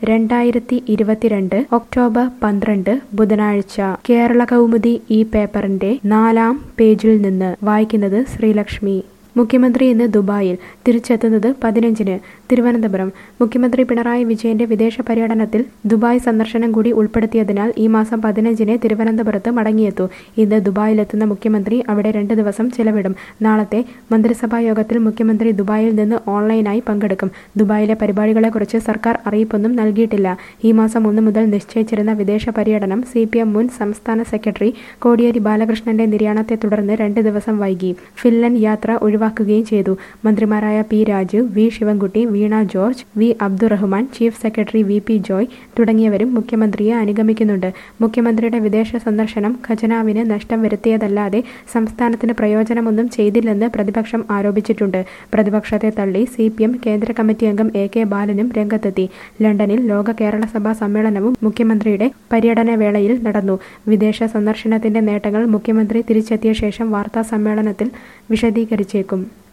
രണ്ടായിരത്തി ഇരുപത്തിരണ്ട് ഒക്ടോബർ പന്ത്രണ്ട് ബുധനാഴ്ച കേരള കൗമുദി ഈ പേപ്പറിന്റെ നാലാം പേജിൽ നിന്ന് വായിക്കുന്നത് ശ്രീലക്ഷ്മി മുഖ്യമന്ത്രി ഇന്ന് ദുബായിൽ തിരിച്ചെത്തുന്നത് പതിനഞ്ചിന് തിരുവനന്തപുരം മുഖ്യമന്ത്രി പിണറായി വിജയന്റെ വിദേശ പര്യടനത്തിൽ ദുബായ് സന്ദർശനം കൂടി ഉൾപ്പെടുത്തിയതിനാൽ ഈ മാസം പതിനഞ്ചിന് തിരുവനന്തപുരത്ത് മടങ്ങിയെത്തൂ ഇന്ന് ദുബായിലെത്തുന്ന മുഖ്യമന്ത്രി അവിടെ രണ്ട് ദിവസം ചെലവിടും നാളത്തെ മന്ത്രിസഭാ യോഗത്തിൽ മുഖ്യമന്ത്രി ദുബായിൽ നിന്ന് ഓൺലൈനായി പങ്കെടുക്കും ദുബായിലെ പരിപാടികളെക്കുറിച്ച് സർക്കാർ അറിയിപ്പൊന്നും നൽകിയിട്ടില്ല ഈ മാസം ഒന്ന് മുതൽ നിശ്ചയിച്ചിരുന്ന വിദേശ പര്യടനം സി പി എം മുൻ സംസ്ഥാന സെക്രട്ടറി കോടിയേരി ബാലകൃഷ്ണന്റെ നിര്യാണത്തെ തുടർന്ന് രണ്ട് ദിവസം വൈകി ഫിൻലൻഡ് യാത്ര ഒഴിവാക്കുകയും ചെയ്തു മന്ത്രിമാരായ P Raju V Sivankutty Veena George V Abdurahman chief secretary V P Joy തുടങ്ങിയവരും മുഖ്യമന്ത്രിയെ അനുഗമിക്കുന്നുണ്ട് മുഖ്യമന്ത്രിയുടെ വിദേശ സന്ദർശനം ഖജനാവിന് നഷ്ടം വരുത്തിയതല്ലാതെ സംസ്ഥാനത്തിന് പ്രയോജനമൊന്നും ചെയ്തില്ലെന്ന് പ്രതിപക്ഷം ആരോപിച്ചിട്ടുണ്ട് പ്രതിപക്ഷത്തെ തള്ളി സി പി എം കേന്ദ്ര കമ്മിറ്റി അംഗം എ കെ ബാലനും രംഗത്തെത്തി ലണ്ടനിൽ ലോക കേരള സഭാ സമ്മേളനവും മുഖ്യമന്ത്രിയുടെ പര്യടന വേളയിൽ നടന്നു വിദേശ സന്ദർശനത്തിന്റെ നേട്ടങ്ങൾ മുഖ്യമന്ത്രി തിരിച്ചെത്തിയ ശേഷം വാർത്താ സമ്മേളനത്തിൽ വിശദീകരിച്ചേക്കും